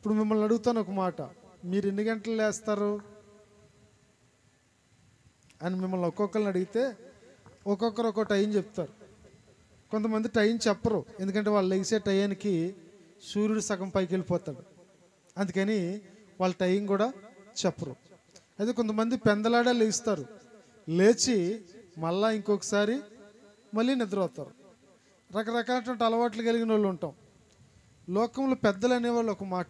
ఇప్పుడు మిమ్మల్ని అడుగుతాను ఒక మాట మీరు ఎన్ని గంటలు లేస్తారు అని మిమ్మల్ని ఒక్కొక్కరిని అడిగితే ఒక్కొక్కరు ఒక్కో టైం చెప్తారు కొంతమంది టైం చెప్పరు ఎందుకంటే వాళ్ళు లెగిసే టైంకి సూర్యుడు సగం పైకి వెళ్ళిపోతాడు అందుకని వాళ్ళ టైం కూడా చెప్పరు అయితే కొంతమంది పెందలాడే లేస్తారు లేచి మళ్ళా ఇంకొకసారి మళ్ళీ నిద్రపోతారు రకరకాలటువంటి అలవాట్లు కలిగిన వాళ్ళు ఉంటాం లోకంలో పెద్దలు అనేవాళ్ళు ఒక మాట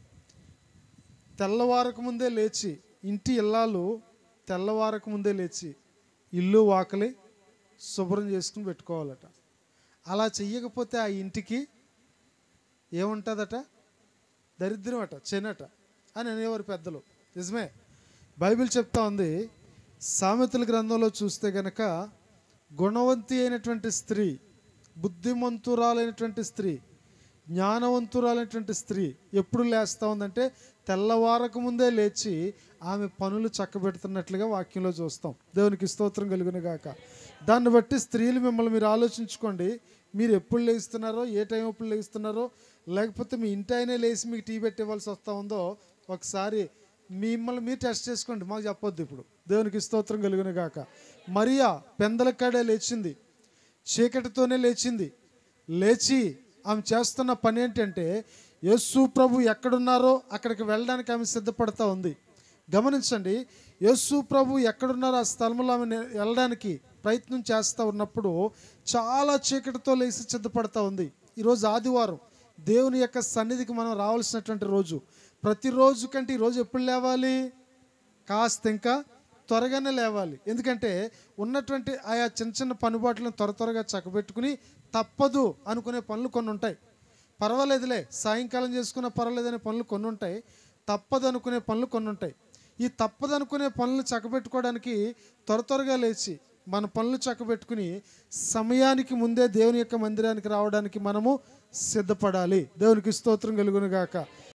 తెల్లవారక ముందే లేచి ఇంటి ఇల్లాలు తెల్లవారక ముందే లేచి ఇల్లు వాకలి శుభ్రం చేసుకుని పెట్టుకోవాలట అలా చెయ్యకపోతే ఆ ఇంటికి ఏముంటుందట దరిద్రం అట చెనట అని అనేవారు పెద్దలు నిజమే బైబిల్ చెప్తా ఉంది సామెతల గ్రంథంలో చూస్తే గనక గుణవంతి అయినటువంటి స్త్రీ బుద్ధిమంతురాలైనటువంటి స్త్రీ జ్ఞానవంతురాలైనటువంటి స్త్రీ ఎప్పుడు లేస్తూ ఉందంటే తెల్లవారక ముందే లేచి ఆమె పనులు చక్కబెడుతున్నట్లుగా వాక్యంలో చూస్తాం దేవునికి స్తోత్రం కలుగును గాక దాన్ని బట్టి స్త్రీలు మిమ్మల్ని మీరు ఆలోచించుకోండి మీరు ఎప్పుడు లేస్తున్నారో ఏ టైం ఎప్పుడు లేస్తున్నారో లేకపోతే మీ ఇంటి అయినా లేచి మీకు టీ పెట్టి ఇవ్వాల్సి వస్తూ ఉందో ఒకసారి మిమ్మల్ని మీరు టెస్ట్ చేసుకోండి మాకు చెప్పొద్దు ఇప్పుడు దేవునికి స్తోత్రం కలుగును గాక మరియా పెందలకాడే లేచింది చీకటితోనే లేచింది లేచి ఆమె చేస్తున్న పని ఏంటంటే యేసు ప్రభు ఎక్కడున్నారో అక్కడికి వెళ్ళడానికి ఆమె సిద్ధపడతా ఉంది గమనించండి యేసు ప్రభు ఎక్కడున్నారో ఆ స్థలంలో ఆమె నే- వెళ్ళడానికి ప్రయత్నం చేస్తూ ఉన్నప్పుడు చాలా చీకటితో లేచి సిద్ధపడతా ఉంది ఈరోజు ఆదివారం దేవుని యొక్క సన్నిధికి మనం రావాల్సినటువంటి రోజు ప్రతిరోజు కంటే ఈరోజు ఎప్పుడు లేవాలి కాస్త ఇంకా త్వరగానే లేవాలి ఎందుకంటే ఉన్నటువంటి ఆయా చిన్న చిన్న పనుబాట్లను త్వర త్వరగా చక్కబెట్టుకుని తప్పదు అనుకునే పనులు కొన్ని ఉంటాయి పర్వాలేదులే సాయంకాలం చేసుకున్న పర్వాలేదనే పనులు కొన్ని ఉంటాయి తప్పదు అనుకునే పనులు కొన్ని ఉంటాయి ఈ తప్పదు అనుకునే పనులు చక్కబెట్టుకోవడానికి త్వర త్వరగా లేచి మన పనులు చక్కబెట్టుకుని సమయానికి ముందే దేవుని యొక్క మందిరానికి రావడానికి మనము సిద్ధపడాలి దేవునికి స్తోత్రం కలుగును గాక